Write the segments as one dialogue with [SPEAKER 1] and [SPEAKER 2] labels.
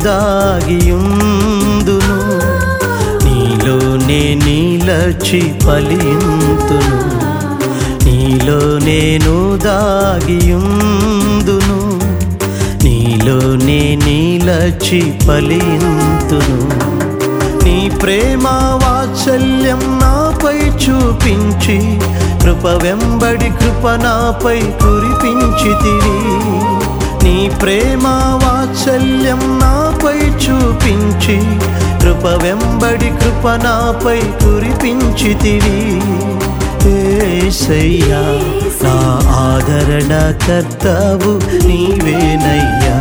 [SPEAKER 1] దాగియుందును నీలోనే నీలచి ఫలింతును నీలో నేను దాగియుందును నీలోనే నీలచి ఫలింతును నీ ప్రేమ వాత్సల్యం నాపై చూపించి కృప వెంబడి కృప నాపై కురిపించితివి నీ ప్రేమ వాత్సల్యం నాపై చూపించి కృప వెంబడి కృప నాపై కురిపించితివి ఏసయ్యా నా ఆదరణ కర్తవు నీవేనయ్యా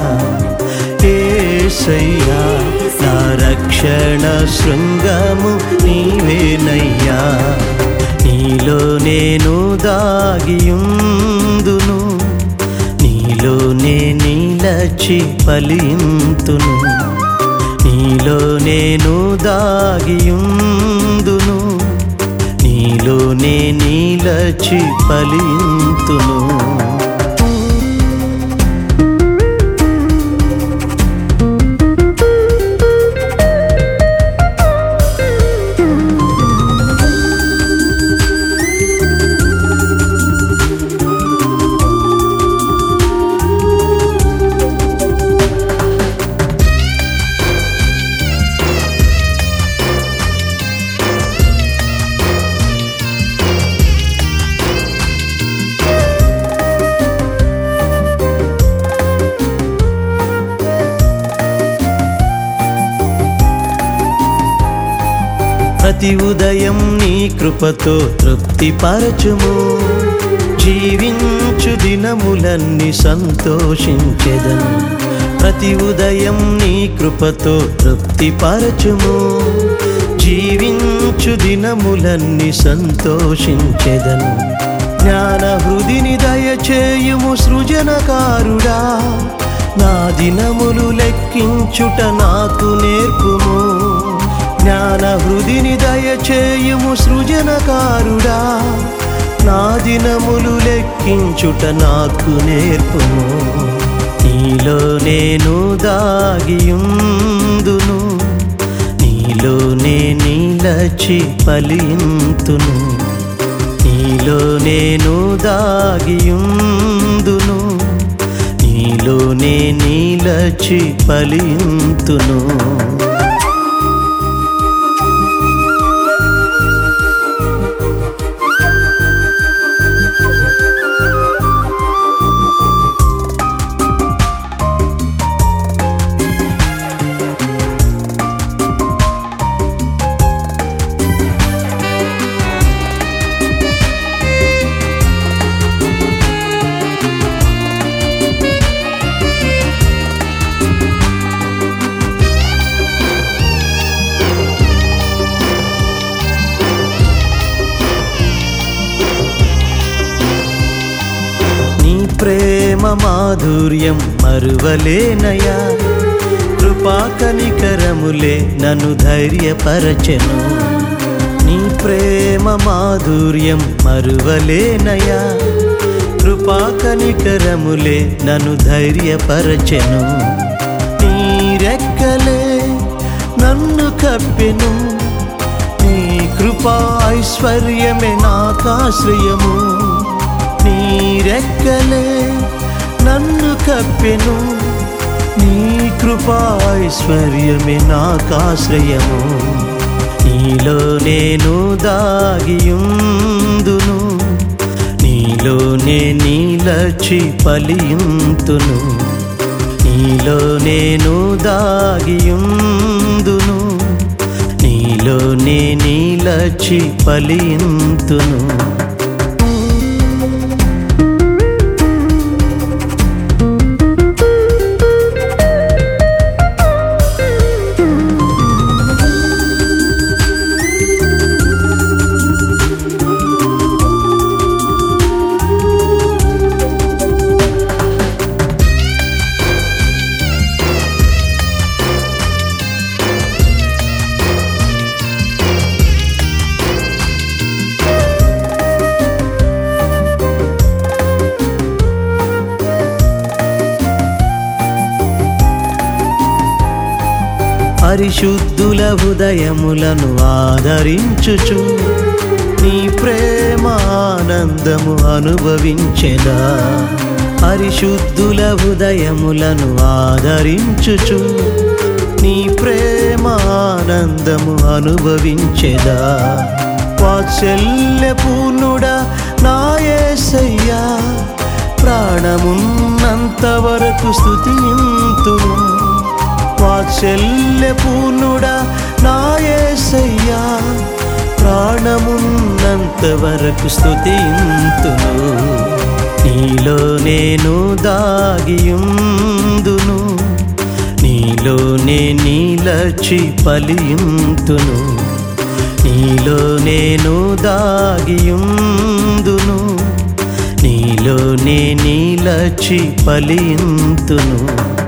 [SPEAKER 1] ఏసయ్యా నా రక్షణ శృంగము నీవేనయ్యా నీలో నేను దాగియుందును నీలోనే నీలచి ఫలింతును నీలో నేను దాగియుందును నీలోనే నీలచి ఫలింతును ప్రతి ఉదయం నీ కృపతో తృప్తి పరచుము జీవించు దినములన్నీ సంతోషించెదను ప్రతి ఉదయం నీ కృపతో తృప్తి పరచుము జీవించు దినములన్నీ సంతోషించెదను జ్ఞాన హృదిని దయచేయుము సృజనకారుడా నా దినములు లెక్కించుట నాకు నేర్పుము జ్ఞాన హృదిని దయచేయుము సృజనకారుడా నా దినములు లెక్కించుట నాకు నేర్పుము నీలో నేను దాగియుందును నీలోనే నీలచి ఫలింతును నీలో నేను దాగియుందును నీలోనే నీలచి ఫలింతును నీ ప్రేమ మాధుర్యం మరువలేనయా కృపా కనికరములే నన్ను ధైర్యపరచెను నీ ప్రేమ మాధుర్యం మరువలేనయా కృపా కనికరములే నన్ను ధైర్యపరచెను నీ రెక్కలే నన్ను కప్పెను నీ కృపా ఐశ్వర్యమే నాకాశ్రయము నీ రెక్కలే నన్ను కప్పెను నీ కృపా ఐశ్వర్యమే నాకాశ్రయము నీలో నేను దాగియుందును నీలోనే నీలచి ఫలింతును నీలో నేను దాగియుందును నీలోనే నీలచి ఫలింతును పరిశుద్ధుల హృదయములను ఆదరించుచు నీ ప్రేమ ఆనందము అనుభవించెదా పరిశుద్ధుల హృదయములను ఆదరించుచు నీ ప్రేమ ఆనందము అనుభవించెదా వాత్సల్య పూర్ణుడా నాయసయ్యా ప్రాణమున్నంత వరకు స్థుతింతును వాత్సల్య పూర్ణుడా నాయసయ్యా ప్రాణమున్నంత వరకు స్థుతింతును నీలో నేను దాగియుందును నీలోనే నీలచి పలియుంతును నీలో నేను దాగియుందును నీలోనే నీలచి పలియుంతును